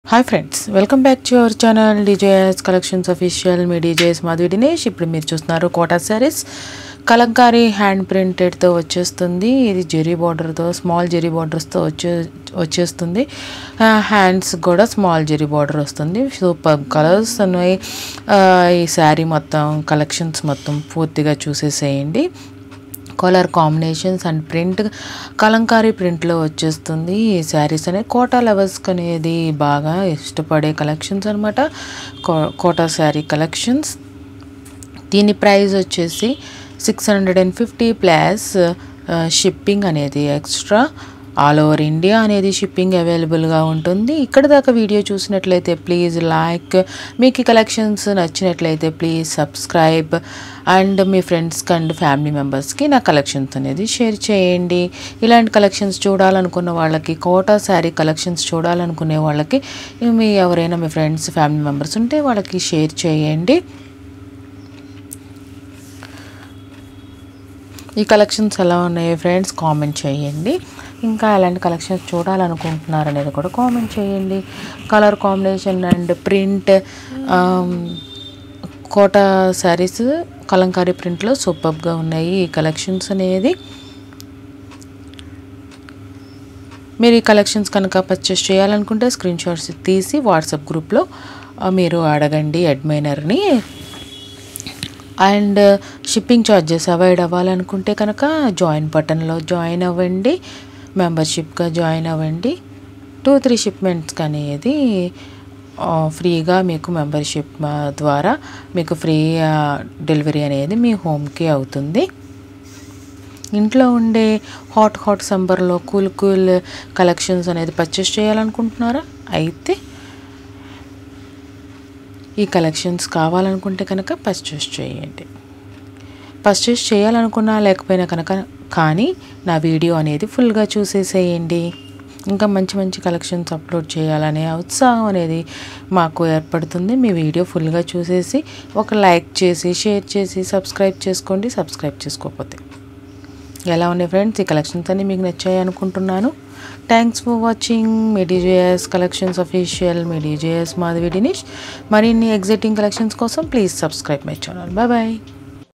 hi friends welcome back to our channel DJS collections official మీ DJS Madhavi Dinesh ఇప్పుడు మీరు చూస్తున్నారు కోటా శారీస్ కలంకారీ హ్యాండ్ ప్రింటెడ్తో వచ్చేస్తుంది ఇది జెరీ బార్డర్తో స్మాల్ జెరీ బార్డర్స్తో వచ్చే వచ్చేస్తుంది హ్యాండ్స్ కూడా స్మాల్ జెరీ బార్డర్ వస్తుంది సూపర్ కలర్స్ ఉన్నాయి ఆ, ఈ శారీ మొత్తం కలెక్షన్స్ మొత్తం పూర్తిగా చూసేసేయండి colour combinations and print Kalamkari ప్రింట్లో వచ్చేస్తుంది ఈ శారీస్ అనేది కోటా లెవెల్స్కి అనేది బాగా ఇష్టపడే కలెక్షన్స్ అనమాట కోటా శారీ కలెక్షన్స్ దీని ప్రైస్ వచ్చేసి six hundred and fifty plus shipping అనేది ఎక్స్ట్రా ఆల్ ఓవర్ ఇండియా అనేది షిప్పింగ్ అవైలబుల్గా ఉంటుంది ఇక్కడ దాకా వీడియో చూసినట్లయితే ప్లీజ్ లైక్ మీకు ఈ కలెక్షన్స్ నచ్చినట్లయితే ప్లీజ్ సబ్స్క్రైబ్ అండ్ మీ ఫ్రెండ్స్కి అండ్ ఫ్యామిలీ మెంబర్స్కి నా కలెక్షన్స్ అనేది షేర్ చేయండి ఇలాంటి కలెక్షన్స్ చూడాలనుకున్న వాళ్ళకి కోటా శారీ కలెక్షన్స్ చూడాలనుకునే వాళ్ళకి మీ ఎవరైనా మీ ఫ్రెండ్స్ ఫ్యామిలీ మెంబర్స్ ఉంటే వాళ్ళకి షేర్ చేయండి ఈ కలెక్షన్స్ ఎలా ఉన్నాయి ఫ్రెండ్స్ కామెంట్ చేయండి ఇంకా ఎలాంటి కలెక్షన్స్ చూడాలనుకుంటున్నారు అనేది కూడా కామెంట్ చేయండి colour combination and print Kota saris Kalamkari ప్రింట్లో సూపర్గా ఉన్నాయి ఈ కలెక్షన్స్ అనేది మీరు ఈ కలెక్షన్స్ కనుక పర్చేస్ చేయాలనుకుంటే స్క్రీన్ షాట్స్ తీసి వాట్సాప్ గ్రూప్లో ఆ, మీరు అడగండి అడ్మైనర్ని అండ్ షిప్పింగ్ ఛార్జెస్ అవాయిడ్ అవ్వాలనుకుంటే కనుక జాయిన్ బటన్లో జాయిన్ అవ్వండి మెంబర్షిప్గా జాయిన్ అవ్వండి టూ త్రీ షిప్మెంట్స్కి అనేది ఆ, ఫ్రీగా మీకు మెంబర్షిప్ ఆ, ద్వారా మీకు ఫ్రీ ఆ, డెలివరీ అనేది మీ హోమ్కి అవుతుంది ఇంట్లో ఉండే హాట్ హాట్ సమ్మర్లో కూల్ కూల్ కలెక్షన్స్ అనేది పర్చేస్ చేయాలనుకుంటున్నారా అయితే ఈ కలెక్షన్స్ కావాలనుకుంటే కనుక పర్చేస్ చేయండి పర్చేస్ చేయాలనుకున్నా లేకపోయినా కనుక కానీ నా వీడియో అనేది ఫుల్గా చూసేసేయండి ఇంకా మంచి మంచి కలెక్షన్స్ అప్లోడ్ చేయాలనే ఉత్సాహం అనేది మాకు ఏర్పడుతుంది మీ వీడియో ఫుల్గా చూసేసి ఒక లైక్ చేసి షేర్ చేసి సబ్స్క్రైబ్ చేసుకోండి సబ్స్క్రైబ్ చేసుకోకపోతే ఎలా ఉన్నాయి ఫ్రెండ్స్ ఈ కలెక్షన్స్ అన్ని మీకు నచ్చాయి అనుకుంటున్నాను థ్యాంక్స్ ఫర్ వాచింగ్ మెడిజేఎస్ కలెక్షన్స్ అఫీషియల్ మెడిజేఎస్ మాధవి డినిష్ మరిన్ని ఎగ్జైటింగ్ కలెక్షన్స్ కోసం please subscribe my channel bye bye